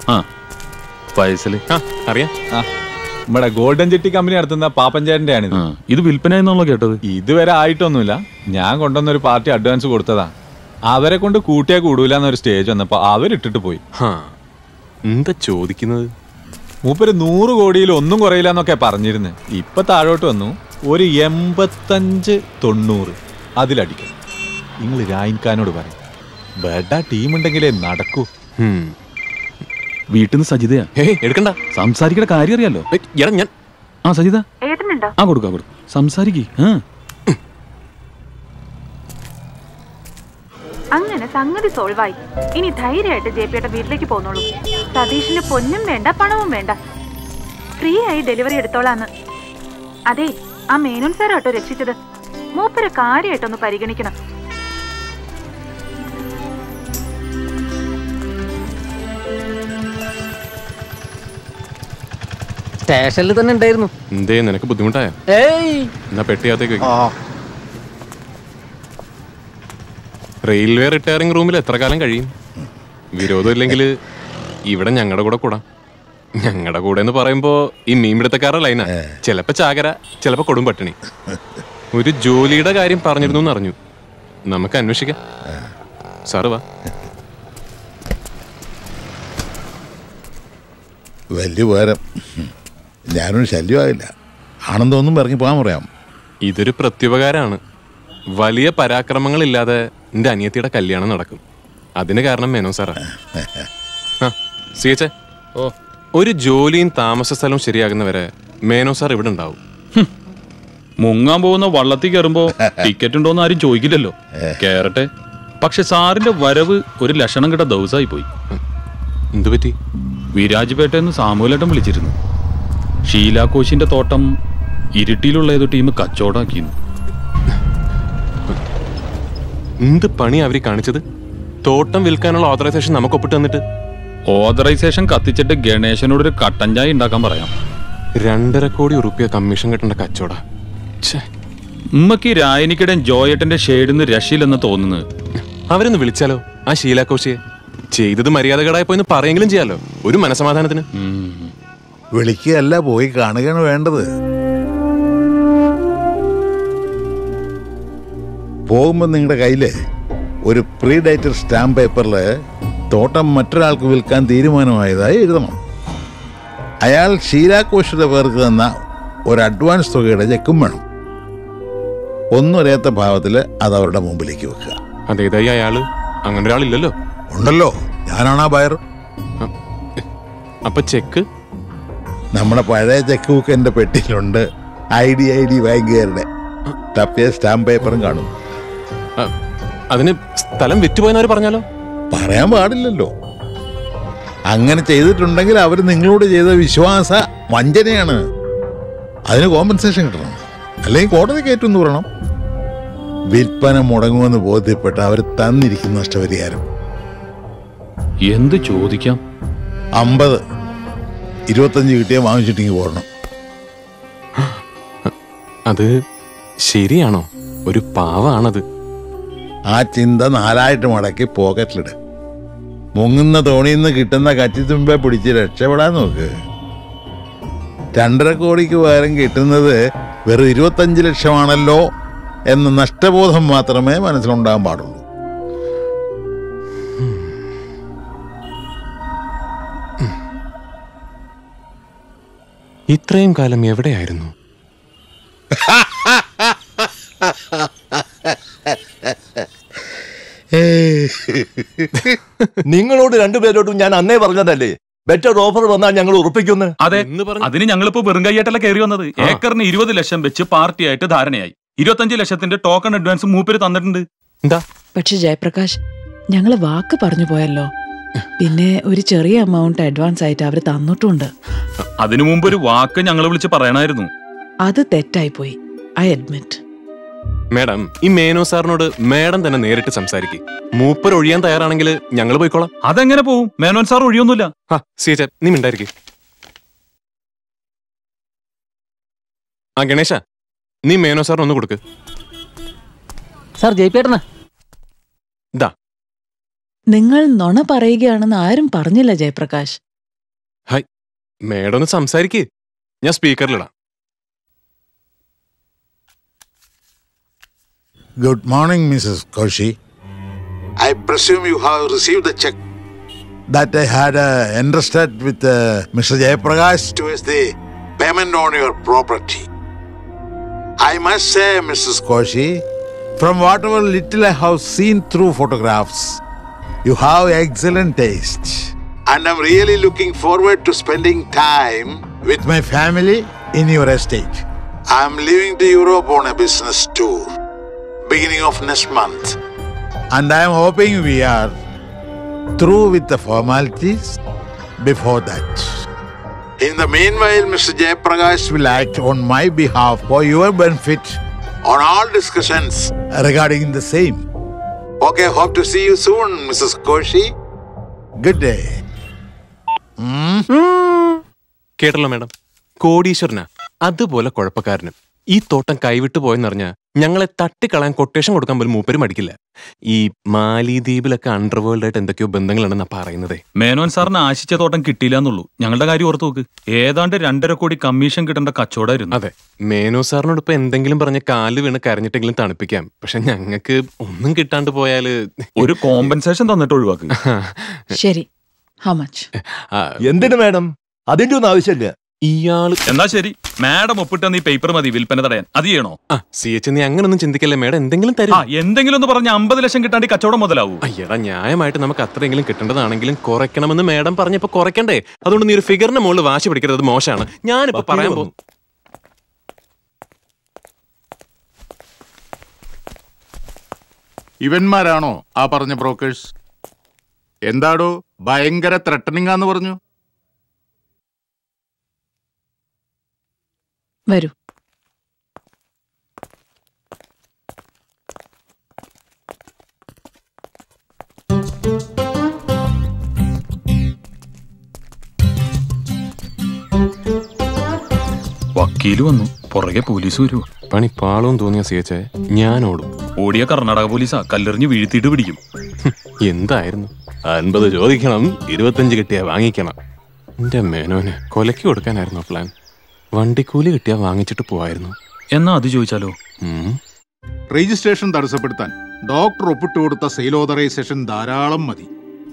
ആ ഫൈസല് ആ അറിയാം ആ നമ്മുടെ ഗോൾഡൻ ജെട്ടി കമ്പനി നടത്തുന്ന പാപ്പഞ്ചേട്ടന്റെ ആണിത് ആ ഇത് വിൽപ്പന എന്നുള്ള കേട്ടത് ഇതുവരെ ആയിട്ടൊന്നുമില്ല ഞാൻ കൊണ്ടുവന്ന ഒരു പാർട്ടി അഡ്വാൻസ് കൊടുത്തതാ അവരെ കൊണ്ട് കൂട്ടിയാ കൂടൂല എന്നൊരു സ്റ്റേജ് വന്നപ്പോ അവരിട്ടിട്ട് പോയി ഹാ എന്താ ചോദിക്കുന്നത് മൂപ്പര് നൂറ് കോടിയിൽ ഒന്നും കുറയില്ല എന്നൊക്കെ പറഞ്ഞിരുന്നു ഇപ്പൊ താഴോട്ട് വന്നു ഒരു എൺപത്തഞ്ച് തൊണ്ണൂറ് അതിലടിക്കും നിങ്ങൾ രായിൻഖാനോട് പറയും ബെഡ ടീം ഉണ്ടെങ്കിലേ നടക്കൂ ഹും. വീട്ടിൽ നിന്ന് സജിതയാ ഹേയ് എടുക്കണ്ട സംസാരിക്കേണ്ട കാര്യം അറിയാലോ ഏയ്, എടാ ഞാൻ ആ സജിത ഏട്ടനുണ്ടോ ആ കൊടുക്കാം കൊടുക്കും സംസാരിക്കേ ആ അങ്ങനെ സംഗതി സോൾവായി ഇനി ധൈര്യമായിട്ട് ജെ പിയുടെ വീട്ടിലേക്ക് പോന്നോളൂ സതീഷിന് പൊന്നും വേണ്ട പണവും വേണ്ട ഫ്രീ ആയി ഡെലിവറി എടുത്തോളാന്ന് അതെ ആ മേനോൻ സാറാട്ടോ രക്ഷിച്ചത് മൂപ്പര് കാര്യമായിട്ടൊന്ന് പരിഗണിക്കണം സ്റ്റേഷനിൽ തന്നെ ഉണ്ടായിരുന്നു എന്തേ നിനക്ക് ബുദ്ധിമുട്ടായ ഏയ് എന്നാ പെട്ടിയകത്തേക്ക് വെക്ക്. റെയിൽവേ റിട്ടയറിംഗ് റൂമിൽ എത്ര കാലം കഴിയും വിരോധം ഇല്ലെങ്കിൽ ഇവിടെ ഞങ്ങളുടെ കൂടെ കൂടാം ഞങ്ങളുടെ കൂടെ എന്ന് പറയുമ്പോ ഈ മീൻപിടുത്തക്കാരുടെ ലൈനാ ചിലപ്പോ ചാകര ചിലപ്പോ കൊടും പട്ടിണി ഒരു ജോലിയുടെ കാര്യം പറഞ്ഞിരുന്നു എന്ന് അറിഞ്ഞു നമുക്ക് അന്വേഷിക്കാം സാറ് വാ വലിയ ഉപകാരം ഞാനൊരു ശല്യമാകില്ല ആണെന്തോന്നും ഇറങ്ങി പോകാൻ പറയാം ഇതൊരു പ്രത്യുപകാരമാണ് വലിയ പരാക്രമങ്ങളില്ലാതെ എന്റെ അനിയത്തിയുടെ കല്യാണം നടക്കും അതിന് കാരണം മേനോ സാറാ ആ സിയച്ചേ ഓ ഒരു ജോലിയും താമസ സ്ഥലവും ശരിയാകുന്നവരെ മേനോ സാർ ഇവിടെ ഉണ്ടാവും മുങ്ങാൻ പോകുന്ന വള്ളത്തിൽ കയറുമ്പോ ടിക്കറ്റ് ഉണ്ടോന്ന് ആരും ചോദിക്കില്ലല്ലോ കേറട്ടെ പക്ഷെ സാറിന്റെ വരവ് ഒരു ലക്ഷണം കിട്ട ദിവസമായി പോയി എന്തു പറ്റി വിരാജ്പേട്ടയെന്ന് സാമൂലേട്ടൻ വിളിച്ചിരുന്നു ഷീല കോശിന്റെ തോട്ടം ഇരുട്ടിയിലുള്ള ഏതോ ടീം കച്ചവടാക്കിയിരുന്നു എന്ത് പണി അവര് കാണിച്ചത് തോട്ടം വിൽക്കാനുള്ള ഓതറൈസേഷൻ നമുക്ക് ഒപ്പിട്ട് തന്നിട്ട് ഓതറൈസേഷൻ കത്തിച്ചിട്ട് ഗണേശനോട് ഒരു കട്ടൻ ചായ ഉണ്ടാക്കാൻ പറയാം രണ്ടര കോടി ഉറുപ്പ്യ കമ്മീഷൻ കിട്ടേണ്ട കച്ചവട ഉമ്മക്ക് രായനിക്കിടൻ ജോയേട്ടന്റെ ഷെയ്ഡിന്ന് രക്ഷയില്ലെന്ന് തോന്നുന്നത് അവരൊന്ന് വിളിച്ചാലോ ആ ശീലാകോശിയെ ചെയ്തത് മര്യാദകേടായി പോയെന്ന് പറയെങ്കിലും ചെയ്യാലോ ഒരു മനസമാധാനത്തിന് വിളിക്കുകയല്ല പോയി കാണുകയാണ് വേണ്ടത് പോകുമ്പോൾ നിങ്ങളുടെ കയ്യിൽ ഒരു പ്രീ ഡേറ്റഡ് സ്റ്റാമ്പ് പേപ്പറിൽ തോട്ടം മറ്റൊരാൾക്ക് വിൽക്കാൻ തീരുമാനമായതായി എഴുതണം അയാൾ ഷീലാഘോഷയുടെ പേർക്ക് തന്ന ഒരു അഡ്വാൻസ് തുകയുടെ ചെക്കും വേണം ഒന്നും അറിയാത്ത ഭാവത്തിൽ അത് അവരുടെ മുമ്പിലേക്ക് വെക്കുക അതേതായി അയാള് അങ്ങനെ ഒരാളില്ലല്ലോ ഉണ്ടല്ലോ ഞാനാണ് ആ ബയർ അപ്പൊ ചെക്ക് നമ്മുടെ പഴയ ചെക്ക് ബുക്ക് എൻ്റെ പെട്ടിയിലുണ്ട് ഐ ഡി ഐ ഡി ബാങ്കുകാരുടെ തപ്പിയ സ്റ്റാമ്പ് പേപ്പറും കാണും ആ, അതിന് സ്ഥലം വിറ്റുപോയെന്നവർ പറഞ്ഞാലോ പറയാൻ പാടില്ലല്ലോ അങ്ങനെ ചെയ്തിട്ടുണ്ടെങ്കിൽ അവർ നിങ്ങളോട് ചെയ്ത വിശ്വാസ വഞ്ചനയാണ് അതിന് കോമ്പൻസേഷൻ കിട്ടണം അല്ലെങ്കിൽ കോടതി കയറ്റുമെന്ന് പറയണം വിൽപ്പന മുടങ്ങുമെന്ന് ബോധ്യപ്പെട്ട അവർ തന്നിരിക്കുന്ന നഷ്ടപരിഹാരം എന്ത് ചോദിക്കാം അമ്പത് ഇരുപത്തഞ്ച് കിട്ടിയാൽ വാങ്ങിച്ചിട്ടിങ്ങ് പോരണം അത് ശരിയാണോ ഒരു പാവാണത് ആ ചിന്ത നാലായിട്ട് മടക്കി പോക്കറ്റിലിട് മുങ്ങുന്ന തോണിയിൽ നിന്ന് കിട്ടുന്ന കച്ചിത്തുമ്പെ പിടിച്ച് രക്ഷപ്പെടാൻ നോക്ക് രണ്ടര കോടിക്ക് പകരം കിട്ടുന്നത് വെറും ഇരുപത്തഞ്ച് ലക്ഷമാണല്ലോ എന്ന നഷ്ടബോധം മാത്രമേ മനസ്സിലുണ്ടാകാൻ പാടുള്ളൂ ഇത്രയും കാലം എവിടെയായിരുന്നു നിങ്ങളോട് രണ്ടുപേരോടും ഞാൻ അന്നേ പറഞ്ഞതല്ലേ ബെറ്റർ ഓഫർ വന്നാൽ ഞങ്ങൾ ഉറപ്പിക്കുന്നു അതെ എന്ന് പറഞ്ഞു അതിന് ഞങ്ങളിപ്പോ വെറും കൈയായിട്ടല്ല കയറി വന്നത് ഏക്കറിന് ഇരുപത് ലക്ഷം വെച്ച് പാർട്ടിയായിട്ട് ധാരണയായി ഇരുപത്തഞ്ച് ലക്ഷത്തിന്റെ ടോക്കൺ അഡ്വാൻസ് മൂപ്പര് തന്നിട്ടുണ്ട് എന്താ പക്ഷെ ജയപ്രകാശ് ഞങ്ങള് വാക്ക് പറഞ്ഞു പോയല്ലോ പിന്നെ ഒരു ചെറിയ എമൗണ്ട് അഡ്വാൻസ് ആയിട്ട് അവര് തന്നിട്ടുണ്ട് അതിനു മുമ്പ് ഒരു വാക്ക് ഞങ്ങൾ വിളിച്ച് പറയണമായിരുന്നു അത് തെറ്റായി പോയി ഐ അഡ്മിറ്റ് മേഡം ഈ മേനോ സാറിനോട് മേഡം തന്നെ നേരിട്ട് സംസാരിക്കും മൂപ്പർ ഒഴിയാൻ തയ്യാറാണെങ്കിൽ ഞങ്ങൾ പോയിക്കോളാം അതെങ്ങനെ പോവും മേനോൻ സാർ ഒഴിയൊന്നുമില്ല ആ സീച്ച നീ മിണ്ടായിരിക്കും ആ ഗണേശ നീ മേനോ സാറിന് ഒന്ന് കൊടുക്ക് സാർ ജയിപ്പേട്ടനാ ഇതാ നിങ്ങൾ നുണ പറയുകയാണെന്ന് ആരും പറഞ്ഞില്ല ജയപ്രകാശ് ഹായ് മേഡം ഒന്ന് സംസാരിക്ക് ഞാൻ സ്പീക്കറിലിടാം Good morning, Mrs. Koshi. I presume you have received the check that I had uh, entrusted with uh, Mr. Jayaprakash towards the payment on your property. I must say, Mrs. Koshi, from whatever little I have seen through photographs, you have excellent taste. And I'm really looking forward to spending time with my family in your estate. I'm leaving to Europe on a business tour beginning of next month. And I'm hoping we are through with the formalities before that. In the meanwhile, Mr. Jayaprakash will act on my behalf for your benefit on all discussions regarding the same. Okay, hope to see you soon, Mrs. Koshi. Good day. കേട്ടല്ലോ madam കോടീശ്വരനാ അതുപോലെ കുഴപ്പക്കാരനും ഈ തോട്ടം കൈവിട്ടു പോയെന്നറിഞ്ഞ ഞങ്ങളെ തട്ടിക്കളയാൻ quotation കൊടുക്കാൻ പോലും മൂപ്പര് മടിക്കില്ല ഈ മാലിദ്വീപിലൊക്കെ അണ്ടർവേൾഡ് ആയിട്ട് എന്തൊക്കെയോ ബന്ധങ്ങളുണ്ടെന്നാ പറയുന്നതേ മേനോൻ സാറിന് ആശിച്ച തോട്ടം കിട്ടിയില്ല എന്നുള്ളൂ ഞങ്ങളുടെ കാര്യം ഓർത്ത് നോക്ക് ഏതാണ്ട് രണ്ടര കോടി കമ്മീഷൻ കിട്ടേണ്ട കച്ചവടമായിരുന്നു അതെ മേനോ സാറിനോട് ഇപ്പൊ എന്തെങ്കിലും പറഞ്ഞ് കാല് വീണ് കരഞ്ഞിട്ടെങ്കിലും തണുപ്പിക്കാം പക്ഷെ ഞങ്ങൾക്ക് ഒന്നും കിട്ടാണ്ട് പോയാല് ഒരു കോമ്പൻസേഷൻ തന്നിട്ട് ഒഴിവാക്ക് ശരി ഹൗ മച്ച് ആ, എന്തിനു മേഡം അതിന്റെ ഒന്നും ആവശ്യമില്ല ഇയാള് എന്നാ ശരി മാഡം ഒപ്പിട്ട ഈ പേപ്പർ മതി വിൽപ്പന തടയാൻ അത് ചെയ്യണോ ആ സി എച്ച് നീ അങ്ങനൊന്നും ചിന്തിക്കല്ലേ മേഡം എന്തെങ്കിലും ആ തരും എന്തെങ്കിലും ഒന്ന് പറഞ്ഞ അമ്പത് ലക്ഷം കിട്ടാണ്ട് ഈ കച്ചവടം മുതലാവൂ അയ്യടാ ന്യായമായിട്ട് നമുക്ക് അത്രയെങ്കിലും കിട്ടേണ്ടതാണെങ്കിലും കുറയ്ക്കണമെന്ന് മേഡം പറഞ്ഞപ്പോ കുറയ്ക്കണ്ടേ അതുകൊണ്ട് നീ ഒരു ഫിഗറിന്റെ മുകളിൽ വാശി പിടിക്കരുത് അത് മോശമാണ് ഞാനിപ്പോ വക്കീല് പറയാൻ വന്നു. പോകും ഇവന്മാരാണോ ആ പറഞ്ഞ ബ്രോക്കേഴ്സ് എന്താടോ ഭയങ്കര ത്രട്ടനിങ് ആന്ന് പറഞ്ഞു വരൂ വക്കീല് വന്നു പുറകെ പോലീസ് വരുമോ പണി പാളവും തോന്നിയ സി എച്ച് ഞാൻ ഓടും ഓടിയ കർണാടക പോലീസാ കല്ലെറിഞ്ഞ് വീഴ്ത്തിയിട്ട് പിടിക്കും ഹും, എന്തായിരുന്നു അൻപത് ചോദിക്കണം ഇരുപത്തഞ്ച് കിട്ടിയാ വാങ്ങിക്കണം എന്റെ മേനോന് കൊലയ്ക്ക് കൊടുക്കാനായിരുന്നു പ്ലാൻ വണ്ടിക്കൂലി കിട്ടിയാ വാങ്ങിച്ചിട്ട് പോവായിരുന്നു എന്നാ അത് ചോദിച്ചാലോ ഉം. രജിസ്ട്രേഷൻ തടസ്സപ്പെടുത്താൻ ഡോക്ടർ ഒപ്പിട്ട് കൊടുത്ത സെയിൽ ഓതറൈസേഷൻ ധാരാളം മതി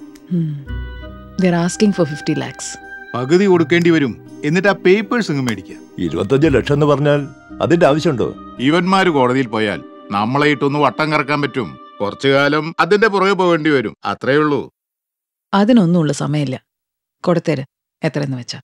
they're asking for fifty lakhs പകുതി കൊടുക്കേണ്ടി വരും എന്നിട്ട് ആ പേപ്പേഴ്സ് ഇങ്ങ് മേടിക്കുക ഇരുപത്തഞ്ച് ലക്ഷം എന്ന് പറഞ്ഞാൽ അതിന്റെ ആവശ്യമുണ്ടോ ഇവന്മാര് കോടതിയിൽ പോയാൽ നമ്മളെ ഇട്ടൊന്ന് വട്ടം കറക്കാൻ പറ്റും കുറച്ചു കാലം അതിന്റെ പുറകെ പോകേണ്ടി വരും അത്രേ ഉള്ളൂ അതിനൊന്നുമുള്ള സമയമില്ല കൊടുത്തേര് എത്രയെന്ന് വെച്ചാ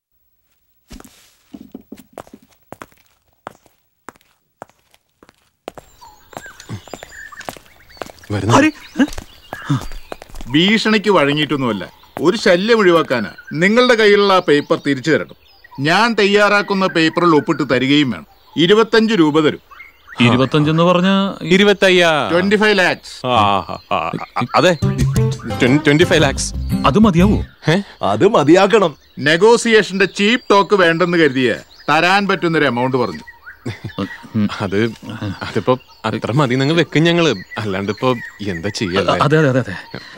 വരുന്നു ഭീഷണിക്ക് വഴങ്ങിയിട്ടൊന്നുമല്ല ഒരു ശല്യം ഒഴിവാക്കാനാ നിങ്ങളുടെ കയ്യിലുള്ള ആ പേപ്പർ തിരിച്ചു തരണം ഞാൻ തയ്യാറാക്കുന്ന പേപ്പറിൽ ഒപ്പിട്ട് തരികയും വേണം ഇരുപത്തഞ്ച് രൂപ തരും ഇരുപത്തഞ്ചെന്ന് പറഞ്ഞ ഇരുപത്തയ്യാ ട്വന്റി ഫൈവ് ലാക്സ് ആ, ആ, ആ, അതെ ട്വന്റി ഫൈവ് ലാക്സ് അത് മതിയാവോ അത് മതിയാക്കണം നെഗോസിയേഷന്റെ ചീപ്പ് ടോക്ക് വേണ്ടെന്ന് കരുതിയ തരാൻ പറ്റുന്നൊരു എമൗണ്ട് പറഞ്ഞു അത് അതിപ്പോ അത്ര മതി നിങ്ങൾ വെക്കും ഞങ്ങള് അല്ലാണ്ട് ഇപ്പൊ എന്താ ചെയ്യല്ലേ അതെ അതെ അതെ അതെ